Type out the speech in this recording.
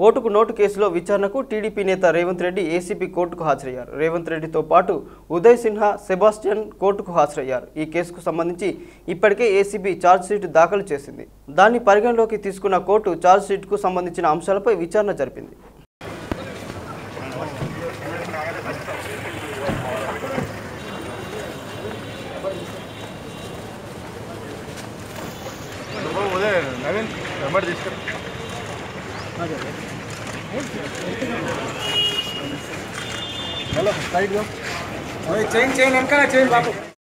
ఓటుకు నోటు కేసులో విచారణకు టీడీపీ నేత రేవంత్ రెడ్డి ఏసీపీ కోర్టుకు హాజరయ్యారు రేవంత్ రెడ్డితో పాటు ఉదయ్ సిన్హా సెబాస్టియన్ కోర్టుకు హాజరయ్యారు ఈ కేసుకు సంబంధించి ఇప్పటికే ఏసీబీ ఛార్జ్షీట్ దాఖలు చేసింది దాన్ని పరిగణలోకి తీసుకున్న కోర్టు ఛార్జ్షీట్కు సంబంధించిన అంశాలపై విచారణ జరిపింది ఉదయం నవీన్ వెంబడి తీసుకురా హలో సైడ్ చైన్ చైన్ వెనకాల చైన్ బాబు